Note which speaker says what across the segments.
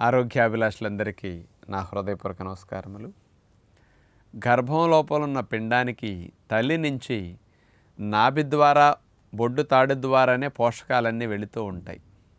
Speaker 1: ఆరోగ్యాభిలాషులందరికీ నా హృదయపూర్వక నమస్కారములు గర్భం లోపల ఉన్న పిండానికి తల్లి నుంచి నాభి ద్వారా బొడ్డు తాడు ద్వారానే పోషకాలన్నీ వెళుతూ ఉంటాయి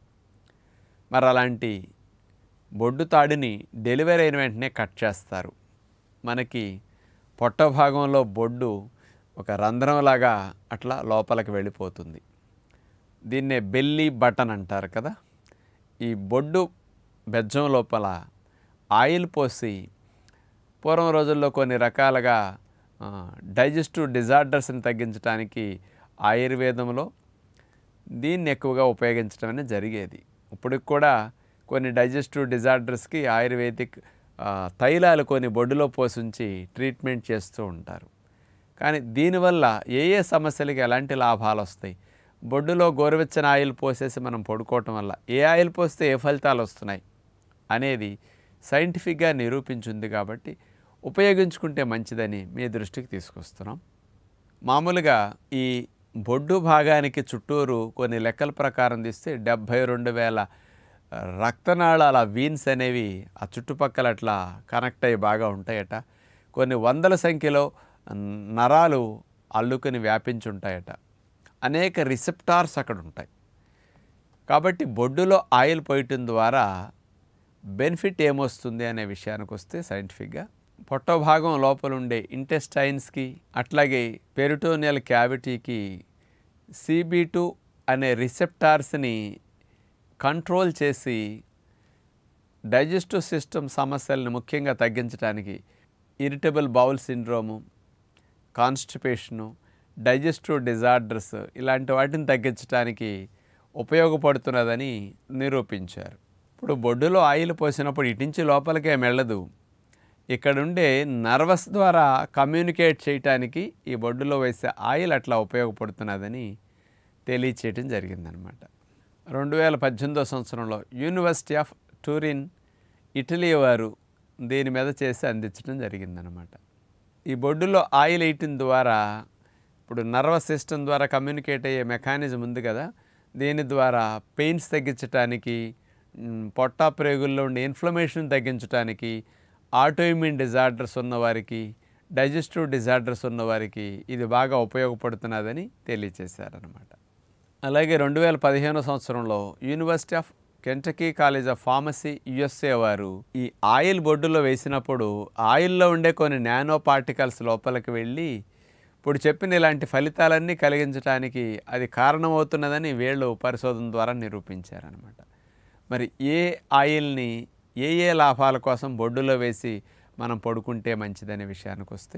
Speaker 1: మరి అలాంటి బొడ్డు తాడిని డెలివరీ అయిన వెంటనే కట్ చేస్తారు మనకి పొట్ట భాగంలో బొడ్డు ఒక రంధ్రంలాగా అట్లా లోపలికి వెళ్ళిపోతుంది దీన్నే బెల్లీ బటన్ అంటారు కదా ఈ బొడ్డు బెజ్జం లోపల ఆయిల్ పోసి పూర్వం రోజుల్లో కొన్ని రకాలుగా డైజెస్టివ్ డిజార్డర్స్ని తగ్గించడానికి ఆయుర్వేదంలో దీన్ని ఎక్కువగా ఉపయోగించడం అనేది జరిగేది ఇప్పటికి కూడా కొన్ని డైజెస్టివ్ డిజార్డర్స్కి ఆయుర్వేదిక్ ఆ, తైలాలు కొన్ని బొడ్డులో పోసుంచి ట్రీట్మెంట్ చేస్తూ ఉంటారు కానీ దీనివల్ల ఏ ఏ సమస్యలకి ఎలాంటి లాభాలు వస్తాయి బొడ్డులో గోరువెచ్చని ఆయిల్ పోసేసి మనం పడుకోవటం వల్ల ఏ ఆయిల్ పోస్తే ఏ ఫలితాలు వస్తున్నాయి అనేది సైంటిఫిక్గా నిరూపించింది కాబట్టి ఉపయోగించుకుంటే మంచిదని మీ దృష్టికి తీసుకొస్తున్నాం మామూలుగా ఈ బొడ్డు భాగానికి చుట్టూరు కొన్ని లెక్కల ప్రకారం తీస్తే డెబ్భై రెండు వేల రక్తనాళాల వీన్స్ అనేవి ఆ చుట్టుపక్కల అట్లా కనెక్ట్ అయ్యి బాగా ఉంటాయట కొన్ని వందల సంఖ్యలో నరాలు అల్లుకొని వ్యాపించి ఉంటాయట అనేక రిసెప్టార్స్ అక్కడ ఉంటాయి కాబట్టి బొడ్డులో ఆయిల్ పోయటం ద్వారా బెనిఫిట్ ఏమొస్తుంది అనే విషయానికి వస్తే సైంటిఫిక్గా పొట్ట భాగం లోపల ఉండే ఇంటెస్టైన్స్కి అట్లాగే పెరిటోనియల్ క్యావిటీకి సిబి టూ అనే రిసెప్టార్స్ని కంట్రోల్ చేసి డైజెస్టివ్ సిస్టమ్ సమస్యలను ముఖ్యంగా తగ్గించడానికి irritable bowel syndrome constipation digestive disorders ఇలాంటి వాటిని తగ్గించడానికి ఉపయోగపడుతున్నదని నిరూపించారు ఇప్పుడు బొడ్డులో ఆయిల్ పోసినప్పుడు ఇటు నుంచి లోపలికే మెళ్ళదు ఇక్కడుండే నర్వస్ ద్వారా కమ్యూనికేట్ చేయటానికి ఈ బొడ్డులో వేసే ఆయిల్ అట్లా ఉపయోగపడుతున్నదని తెలియచేయటం జరిగిందనమాట రెండు వేల పద్దెనిమిదో సంవత్సరంలో యూనివర్సిటీ ఆఫ్ టూరిన్ ఇటలీ వారు దీని మీద చేసి అందించడం జరిగిందనమాట ఈ బొడ్డులో ఆయిల్ వేయటం ద్వారా ఇప్పుడు నర్వస్ సిస్టమ్ ద్వారా కమ్యూనికేట్ అయ్యే మెకానిజం ఉంది కదా దీని ద్వారా పెయిన్స్ తగ్గించడానికి మ్, పొట్ట ప్రేగుల్లో ఉండే ఇన్ఫ్లమేషన్ తగ్గించడానికి ఆటోఇమ్యూన్ డిజార్డర్స్ ఉన్నవారికి డైజెస్టివ్ డిజార్డర్స్ ఉన్నవారికి ఇది బాగా ఉపయోగపడుతున్నదని తెలియచేశారనమాట అలాగే రెండు వేల పదిహేనో సంవత్సరంలో university of Kentucky college of pharmacy USA వారు ఈ ఆయిల్ బొడ్డులో వేసినప్పుడు ఆయిల్లో ఉండే కొన్ని నానో పార్టికల్స్ లోపలికి వెళ్ళి ఇప్పుడు చెప్పిన ఇలాంటి ఫలితాలన్నీ కలిగించడానికి అది కారణమవుతున్నదని వీళ్ళు పరిశోధన ద్వారా నిరూపించారనమాట మరి ఏ ఆయిల్ని ఏ ఏ లాభాల కోసం బొడ్డులో వేసి మనం పడుకుంటే మంచిదనే విషయానికి వస్తే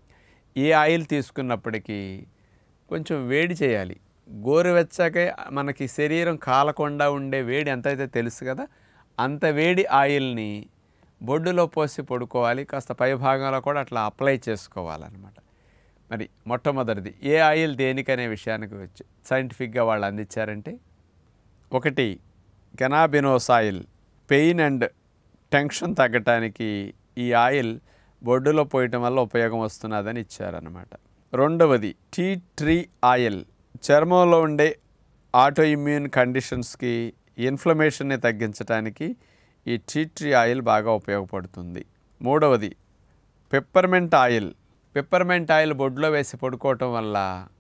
Speaker 1: ఏ ఆయిల్ తీసుకున్నప్పటికీ కొంచెం వేడి చేయాలి గోరువెచ్చకే మనకి శరీరం కాలకుండా ఉండే వేడి ఎంతైతే తెలుసు కదా అంత వేడి ఆయిల్ని బొడ్డులో పోసి పడుకోవాలి కాస్త పై భాగంలో కూడా అట్లా అప్లై చేసుకోవాలన్నమాట మరి మొట్టమొదటిది ఏ ఆయిల్ దేనికనే విషయానికి వచ్చి సైంటిఫిక్గా వాళ్ళు అందించారంటే ఒకటి cannabinoids oil pain and tension తగ్గటానికి ఈ ఆయిల్ బొడ్డులో పోయటం వల్ల ఉపయోగం వస్తున్నదని ఇచ్చారనమాట రెండవది టీ ట్రీ ఆయిల్ చర్మంలో ఉండే ఆటో ఇమ్యూన్ కండిషన్స్కి ఇన్ఫ్లమేషన్ని తగ్గించడానికి ఈ టీ ట్రీ ఆయిల్ బాగా ఉపయోగపడుతుంది మూడవది పెప్పర్మెంట్ ఆయిల్ పెప్పర్మెంట్ ఆయిల్ బొడ్లో వేసి పడుకోవటం వల్ల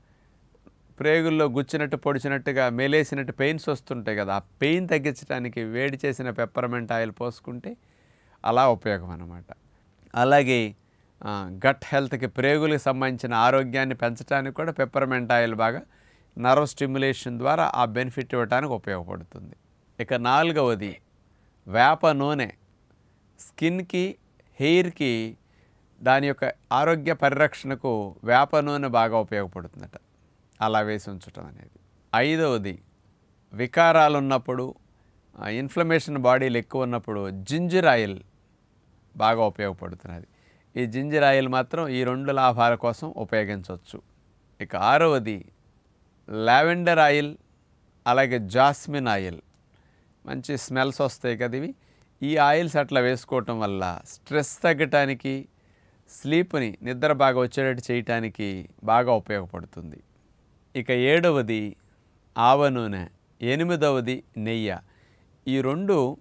Speaker 1: ప్రేగుల్లో గుచ్చినట్టు పొడిచినట్టుగా మేలేసినట్టు పెయిన్స్ వస్తుంటాయి కదా ఆ పెయిన్ తగ్గించడానికి వేడి చేసిన పెప్పర్మెంట్ ఆయిల్ పోసుకుంటే అలా ఉపయోగం అన్నమాట అలాగే ఆ, గట్ హెల్త్కి ప్రేగులకు సంబంధించిన ఆరోగ్యాన్ని పెంచడానికి కూడా పెప్పర్మెంట్ ఆయిల్ బాగా నర్వ్ స్టిమ్యులేషన్ ద్వారా ఆ బెనిఫిట్ ఇవ్వడానికి ఉపయోగపడుతుంది ఇక నాలుగవది వేప నూనె స్కిన్కి హెయిర్కి దాని యొక్క ఆరోగ్య పరిరక్షణకు వేప నూనె బాగా ఉపయోగపడుతుందట అలా వేసి ఉంచటం అనేది ఐదవది వికారాలు ఉన్నప్పుడు ఆ, ఇన్ఫ్లమేషన్ బాడీలు ఎక్కువ ఉన్నప్పుడు జింజర్ ఆయిల్ బాగా ఉపయోగపడుతున్నది ఈ జింజర్ ఆయిల్ మాత్రం ఈ రెండు లాభాల కోసం ఉపయోగించవచ్చు ఇక ఆరవది లావెండర్ ఆయిల్ అలాగే జాస్మిన్ ఆయిల్ మంచి స్మెల్స్ వస్తాయి కదా ఇవి ఈ ఆయిల్స్ అట్లా వేసుకోవటం వల్ల స్ట్రెస్ తగ్గటానికి స్లీప్ని నిద్ర బాగా వచ్చేటట్టు చేయటానికి బాగా ఉపయోగపడుతుంది ఇక ఏడవది ఆవ నూనె ఎనిమిదవది నెయ్యి ఈ రెండు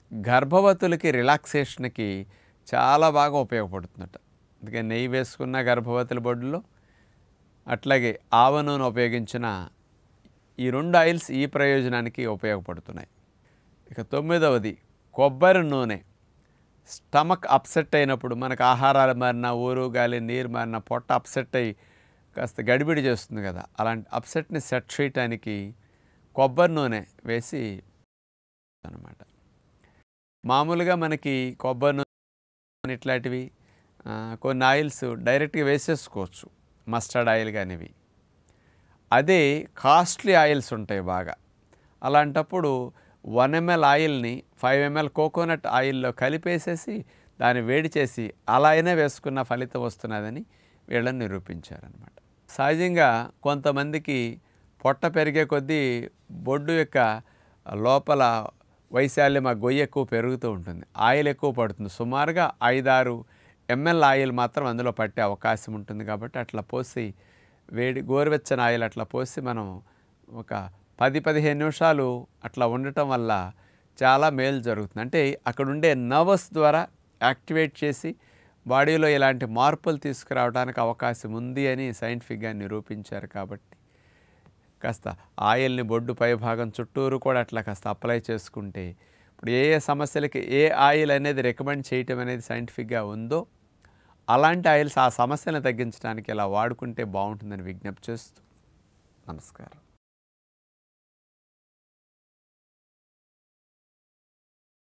Speaker 1: గర్భవతులకి రిలాక్సేషన్కి చాలా బాగా ఉపయోగపడుతుందట అందుకే నెయ్యి వేసుకున్న గర్భవతుల బొడ్డులో అట్లాగే ఆవ నూనె ఉపయోగించిన ఈ రెండు ఆయిల్స్ ఈ ప్రయోజనానికి ఉపయోగపడుతున్నాయి ఇక తొమ్మిదవది కొబ్బరి నూనె స్టమక్ అప్సెట్ అయినప్పుడు మనకు ఆహారాలు మారిన ఊరు గాలి నీరు మారిన పొట్ట అప్సెట్ అయ్యి కాస్త గడిబిడి చేస్తుంది కదా అలాంటి అప్సెట్ని సెట్ చేయటానికి కొబ్బరి నూనె వేసి అనమాట మామూలుగా మనకి కొబ్బరి నూనె ఇట్లాంటివి ఆ, కొన్ని ఆయిల్స్ డైరెక్ట్గా వేసేసుకోవచ్చు మస్టర్డ్ ఆయిల్ కానివి అదే కాస్ట్లీ ఆయిల్స్ ఉంటాయి బాగా అలాంటప్పుడు వన్ ఎంఎల్ ఆయిల్ని ఫైవ్ ఎంఎల్ కోకోనట్ ఆయిల్లో కలిపేసేసి దాన్ని వేడి చేసి అలా అయినా వేసుకున్న ఫలితం వస్తున్నదని వీళ్ళని నిరూపించారనమాట సహజంగా కొంతమందికి పొట్ట పెరిగే కొద్దీ బొడ్డు యొక్క లోపల వైశాల్యం ఆ గొయ్యి ఎక్కువ పెరుగుతూ ఉంటుంది ఆయిల్ ఎక్కువ పడుతుంది సుమారుగా ఐదారు ఎంఎల్ ఆయిల్ మాత్రం అందులో పట్టే అవకాశం ఉంటుంది కాబట్టి అట్లా పోసి వేడి గోరువెచ్చని ఆయిల్ అట్లా పోసి మనం ఒక పది పదిహేను నిమిషాలు అట్లా ఉండటం వల్ల చాలా మేలు జరుగుతుంది అంటే అక్కడ ఉండే నర్వస్ ద్వారా యాక్టివేట్ చేసి బాడీలో ఇలాంటి మార్పులు తీసుకురావడానికి అవకాశం ఉంది అని సైంటిఫిక్గా నిరూపించారు కాబట్టి కాస్త ఆయిల్ని బొడ్డు పై భాగం చుట్టూరు కూడా అట్లా కాస్త అప్లై చేసుకుంటే ఇప్పుడు ఏ ఏ సమస్యలకి ఏ ఆయిల్ అనేది రికమెండ్ చేయటం అనేది సైంటిఫిక్గా ఉందో అలాంటి ఆయిల్స్ ఆ సమస్యలను తగ్గించడానికి ఇలా వాడుకుంటే బాగుంటుందని విజ్ఞప్తి చేస్తూ నమస్కారం